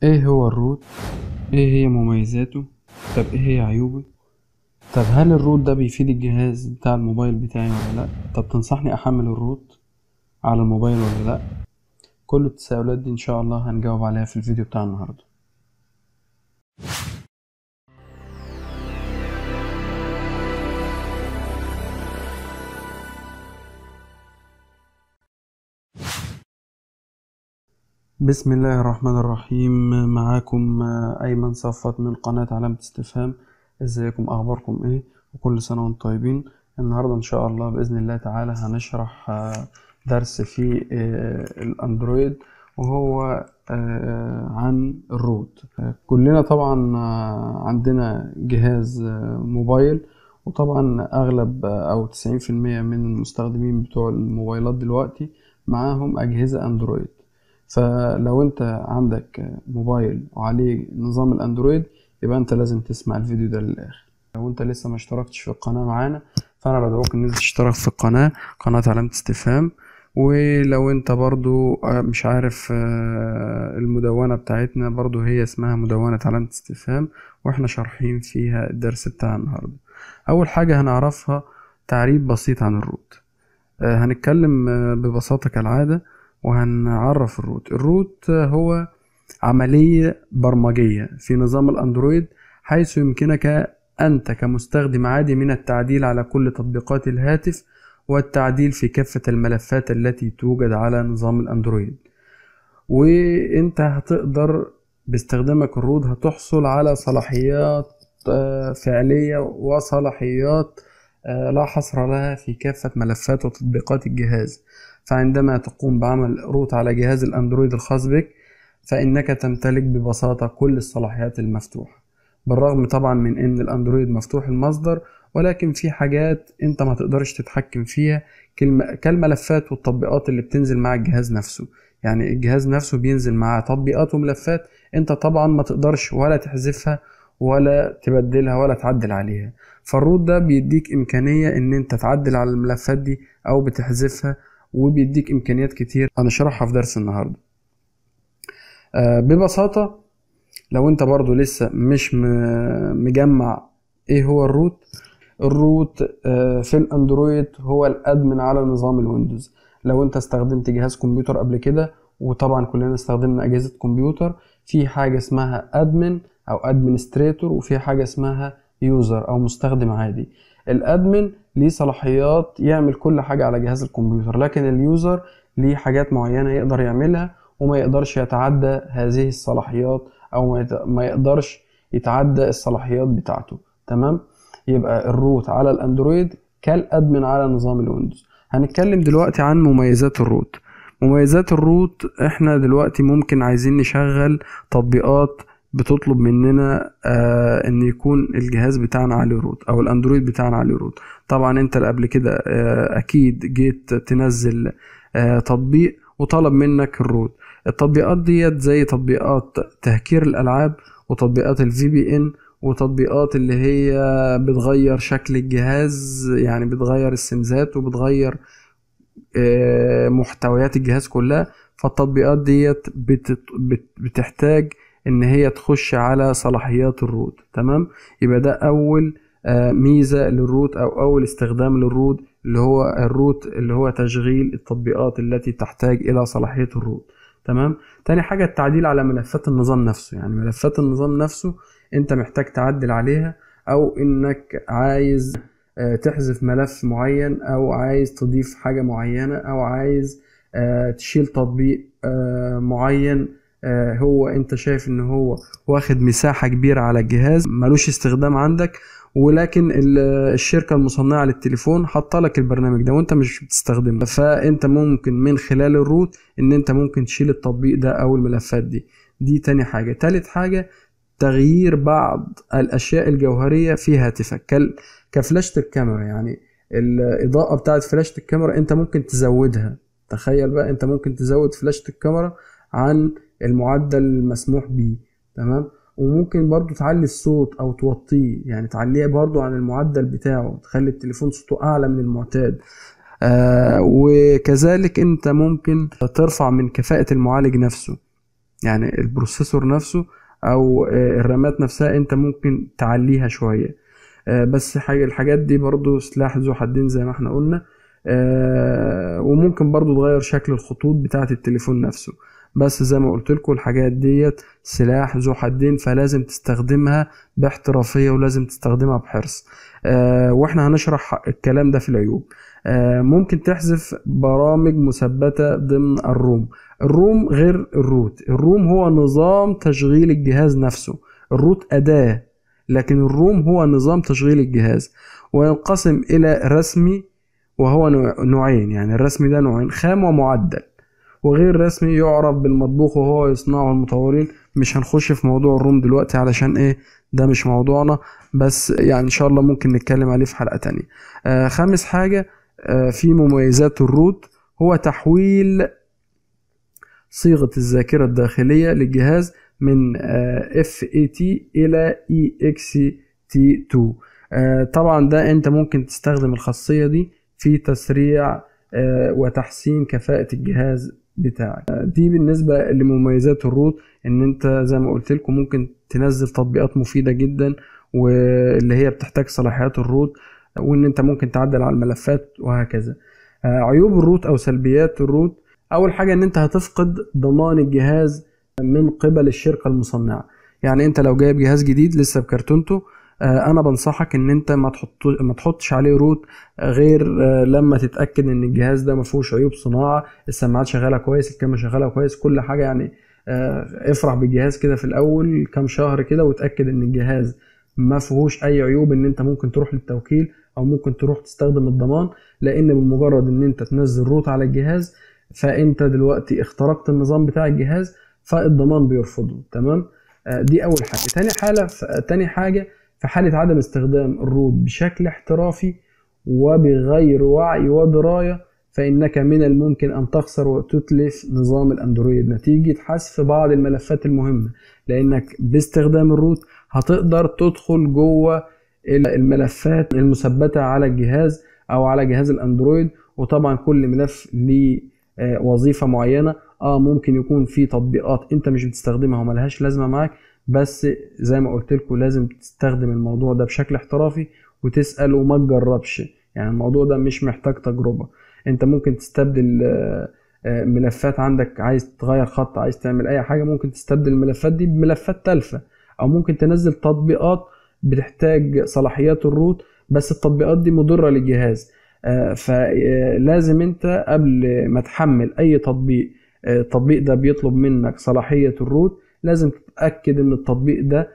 ايه هو الروت ايه هي مميزاته طب ايه هي عيوبه طب هل الروت ده بيفيد الجهاز بتاع الموبايل بتاعي ولا لا طب تنصحني احمل الروت على الموبايل ولا لا كل التساؤلات دي ان شاء الله هنجاوب عليها في الفيديو بتاع النهارده بسم الله الرحمن الرحيم معاكم أيمن صفت من قناة علامة استفهام ازيكم أخباركم ايه وكل سنة وانتم طيبين النهاردة إن شاء الله بإذن الله تعالى هنشرح درس في الأندرويد وهو عن الروت كلنا طبعا عندنا جهاز موبايل وطبعا أغلب أو تسعين في المية من المستخدمين بتوع الموبايلات دلوقتي معاهم أجهزة أندرويد فلو انت عندك موبايل وعليه نظام الاندرويد يبقى انت لازم تسمع الفيديو ده للاخر لو انت لسه ما اشتركتش في القناه معانا فانا بدعوك ان انت تشترك في القناه قناه علامه استفهام ولو انت برضو مش عارف المدونة بتاعتنا برضو هي اسمها مدونة علامة استفهام واحنا شارحين فيها الدرس بتاع النهاردة اول حاجة هنعرفها تعريف بسيط عن الروت هنتكلم ببساطة كالعادة وهنعرف الروت الروت هو عملية برمجية في نظام الأندرويد حيث يمكنك أنت كمستخدم عادي من التعديل على كل تطبيقات الهاتف والتعديل في كافة الملفات التي توجد على نظام الأندرويد وانت هتقدر باستخدامك الروت هتحصل على صلاحيات فعلية وصلاحيات لا حصر لها في كافة ملفات وتطبيقات الجهاز فعندما تقوم بعمل روت على جهاز الأندرويد الخاص بك فإنك تمتلك ببساطة كل الصلاحيات المفتوحة بالرغم طبعا من إن الأندرويد مفتوح المصدر ولكن في حاجات أنت ما تقدرش تتحكم فيها كالملفات والتطبيقات اللي بتنزل مع الجهاز نفسه يعني الجهاز نفسه بينزل معاه تطبيقات وملفات أنت طبعا ما تقدرش ولا تحذفها ولا تبدلها ولا تعدل عليها فالروت ده بيديك إمكانية إن أنت تعدل على الملفات دي أو بتحذفها وبيديك امكانيات كتير هنشرحها في درس النهارده آه ببساطه لو انت برضو لسه مش مجمع ايه هو الروت الروت آه في الاندرويد هو الادمن على نظام الويندوز لو انت استخدمت جهاز كمبيوتر قبل كده وطبعا كلنا استخدمنا اجهزه كمبيوتر في حاجه اسمها ادمن او ادمنستريتور وفي حاجه اسمها يوزر او مستخدم عادي الادمن ليه صلاحيات يعمل كل حاجة على جهاز الكمبيوتر لكن اليوزر ليه حاجات معينة يقدر يعملها وما يقدرش يتعدى هذه الصلاحيات او ما يقدرش يتعدى الصلاحيات بتاعته تمام يبقى الروت على الاندرويد كالادمن على نظام الويندوز هنتكلم دلوقتي عن مميزات الروت مميزات الروت احنا دلوقتي ممكن عايزين نشغل تطبيقات بتطلب مننا آه ان يكون الجهاز بتاعنا عليه روت او الاندرويد بتاعنا عليه روت طبعا انت اللي قبل كده آه اكيد جيت تنزل آه تطبيق وطلب منك الروت التطبيقات ديت زي تطبيقات تهكير الالعاب وتطبيقات الفي بي ان وتطبيقات اللي هي بتغير شكل الجهاز يعني بتغير السمزات وبتغير محتويات الجهاز كلها فالتطبيقات ديت بتحتاج ان هي تخش على صلاحيات الروت تمام يبقى ده اول آه ميزه للروت او اول استخدام للروت اللي هو الروت اللي هو تشغيل التطبيقات التي تحتاج الى صلاحيه الروت تمام تاني حاجه التعديل على ملفات النظام نفسه يعني ملفات النظام نفسه انت محتاج تعدل عليها او انك عايز آه تحذف ملف معين او عايز تضيف حاجه معينه او عايز آه تشيل تطبيق معين هو انت شايف ان هو واخد مساحة كبيرة على الجهاز ملوش استخدام عندك ولكن الشركة المصنعة للتليفون حاطه لك البرنامج ده وانت مش بتستخدمه فانت ممكن من خلال الروت ان انت ممكن تشيل التطبيق ده او الملفات دي دي تاني حاجة تالت حاجة تغيير بعض الاشياء الجوهرية في هاتفك كفلاشة الكاميرا يعني الاضاءة بتاعت فلاشة الكاميرا انت ممكن تزودها تخيل بقى انت ممكن تزود فلاشة الكاميرا عن المعدل المسموح به تمام وممكن برضو تعلي الصوت او توطيه يعني تعليه برضو عن المعدل بتاعه تخلي التليفون صوته اعلى من المعتاد آه وكذلك انت ممكن ترفع من كفاءة المعالج نفسه يعني البروسيسور نفسه او الرامات نفسها انت ممكن تعليها شويه بس حاجة الحاجات دي برضو سلاح ذو حدين زي ما احنا قلنا وممكن برضو تغير شكل الخطوط بتاعة التليفون نفسه بس زي ما قلت لكم الحاجات ديت سلاح ذو حدين فلازم تستخدمها باحترافيه ولازم تستخدمها بحرص آه واحنا هنشرح الكلام ده في العيوب آه ممكن تحذف برامج مثبته ضمن الروم الروم غير الروت الروم هو نظام تشغيل الجهاز نفسه الروت اداه لكن الروم هو نظام تشغيل الجهاز وينقسم الى رسمي وهو نوعين يعني الرسمي ده نوعين خام ومعدل وغير رسمي يعرف بالمطبوخ وهو يصنعه المطورين مش هنخش في موضوع الروم دلوقتي علشان ايه ده مش موضوعنا بس يعني ان شاء الله ممكن نتكلم عليه في حلقة تانية آه خامس حاجة آه في مميزات الروت هو تحويل صيغة الذاكرة الداخلية للجهاز من آه FAT إلى EXT2 آه طبعا ده انت ممكن تستخدم الخاصية دي في تسريع آه وتحسين كفاءة الجهاز بتاعك دي بالنسبة لمميزات الروت ان انت زي ما قلت لكم ممكن تنزل تطبيقات مفيدة جدا واللي هي بتحتاج صلاحيات الروت وان انت ممكن تعدل على الملفات وهكذا عيوب الروت او سلبيات الروت اول حاجة ان انت هتفقد ضمان الجهاز من قبل الشركة المصنعة يعني انت لو جايب جهاز جديد لسه بكرتونته انا بنصحك ان انت ما تحط ما تحطش عليه روت غير لما تتاكد ان الجهاز ده ما فيهوش عيوب صناعه السماعات شغاله كويس الكاميرا شغاله كويس كل حاجه يعني افرح بالجهاز كده في الاول كام شهر كده وتاكد ان الجهاز ما فيهوش اي عيوب ان انت ممكن تروح للتوكيل او ممكن تروح تستخدم الضمان لان بمجرد ان انت تنزل روت على الجهاز فانت دلوقتي اخترقت النظام بتاع الجهاز فالضمان بيرفضه تمام دي اول حاجه تاني حاله تاني حاجه في حالة عدم استخدام الروت بشكل احترافي وبغير وعي ودراية فإنك من الممكن أن تخسر وتتلف نظام الأندرويد نتيجة حذف بعض الملفات المهمة لأنك باستخدام الروت هتقدر تدخل جوه الملفات المثبتة على الجهاز أو على جهاز الأندرويد وطبعا كل ملف ليه وظيفة معينة اه ممكن يكون في تطبيقات انت مش بتستخدمها وملهاش لازمة معاك بس زي ما قلت لكم لازم تستخدم الموضوع ده بشكل احترافي وتسأل وما تجربش يعني الموضوع ده مش محتاج تجربة انت ممكن تستبدل ملفات عندك عايز تغير خط عايز تعمل اي حاجة ممكن تستبدل الملفات دي بملفات تالفة او ممكن تنزل تطبيقات بتحتاج صلاحيات الروت بس التطبيقات دي مضرة للجهاز فلازم انت قبل ما تحمل اي تطبيق التطبيق ده بيطلب منك صلاحية الروت لازم تتأكد ان التطبيق ده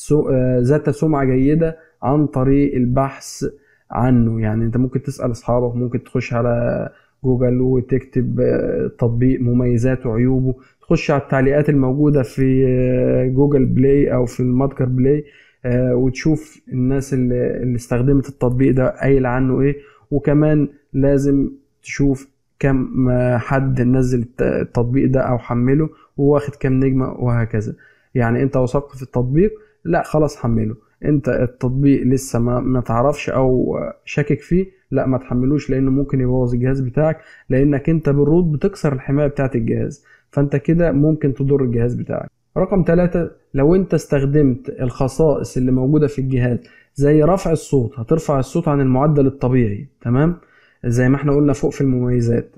ذات سمعة جيدة عن طريق البحث عنه يعني انت ممكن تسأل اصحابك ممكن تخش على جوجل وتكتب تطبيق مميزاته وعيوبه تخش على التعليقات الموجودة في جوجل بلاي او في المتجر بلاي وتشوف الناس اللي, اللي استخدمت التطبيق ده قايل عنه ايه وكمان لازم تشوف كم حد نزل التطبيق ده او حمله وواخد كام نجمة وهكذا يعني انت وثقت في التطبيق لا خلاص حمله انت التطبيق لسه ما, ما تعرفش او شاكك فيه لا ما تحملوش لانه ممكن يبوظ الجهاز بتاعك لانك انت بالروت بتكسر الحماية بتاعت الجهاز فانت كده ممكن تضر الجهاز بتاعك رقم ثلاثة لو انت استخدمت الخصائص اللي موجودة في الجهاز زي رفع الصوت هترفع الصوت عن المعدل الطبيعي تمام زي ما احنا قلنا فوق في المميزات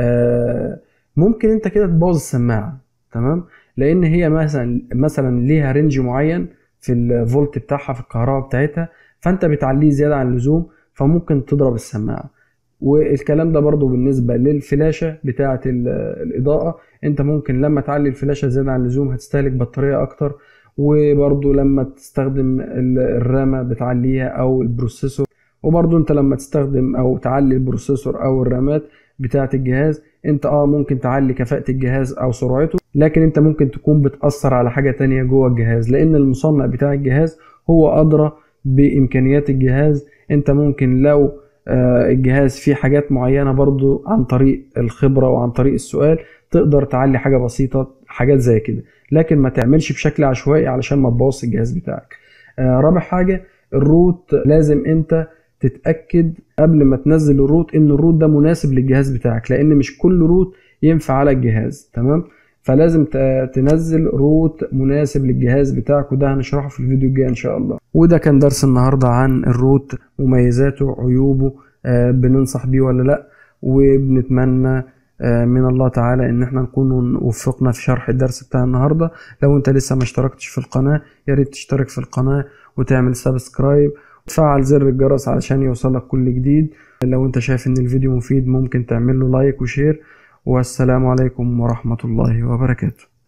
آه ممكن انت كده تبوظ السماعة تمام لان هي مثلا مثلا ليها رينج معين في الفولت بتاعها في الكهرباء بتاعتها فانت بتعليه زيادة عن اللزوم فممكن تضرب السماعة والكلام ده برضو بالنسبة للفلاشة بتاعة الإضاءة انت ممكن لما تعلي الفلاشة زيادة عن اللزوم هتستهلك بطارية اكتر وبرضو لما تستخدم الرامة بتعليها او البروسيسور وبرضو انت لما تستخدم او تعلي البروسيسور او الرامات بتاعة الجهاز انت اه ممكن تعلي كفاءة الجهاز او سرعته لكن انت ممكن تكون بتأثر على حاجة تانية جوه الجهاز لان المصنع بتاع الجهاز هو ادرى بامكانيات الجهاز انت ممكن لو الجهاز فيه حاجات معينة برضو عن طريق الخبرة وعن طريق السؤال تقدر تعلي حاجة بسيطة حاجات زي كده لكن ما تعملش بشكل عشوائي علشان ما تبوظ الجهاز بتاعك رابع حاجة الروت لازم انت تتأكد قبل ما تنزل الروت ان الروت ده مناسب للجهاز بتاعك لان مش كل روت ينفع على الجهاز تمام فلازم ت- تنزل روت مناسب للجهاز بتاعك وده هنشرحه في الفيديو الجاي ان شاء الله وده كان درس النهارده عن الروت مميزاته عيوبه آه، بننصح بيه ولا لا وبنتمنى آه، من الله تعالى ان احنا نكون وفقنا في شرح الدرس بتاع النهارده لو انت لسه ما اشتركتش في القناه يا ريت تشترك في القناه وتعمل سبسكرايب وتفعل زر الجرس علشان يوصلك كل جديد لو انت شايف ان الفيديو مفيد ممكن تعمل له لايك وشير والسلام عليكم ورحمة الله وبركاته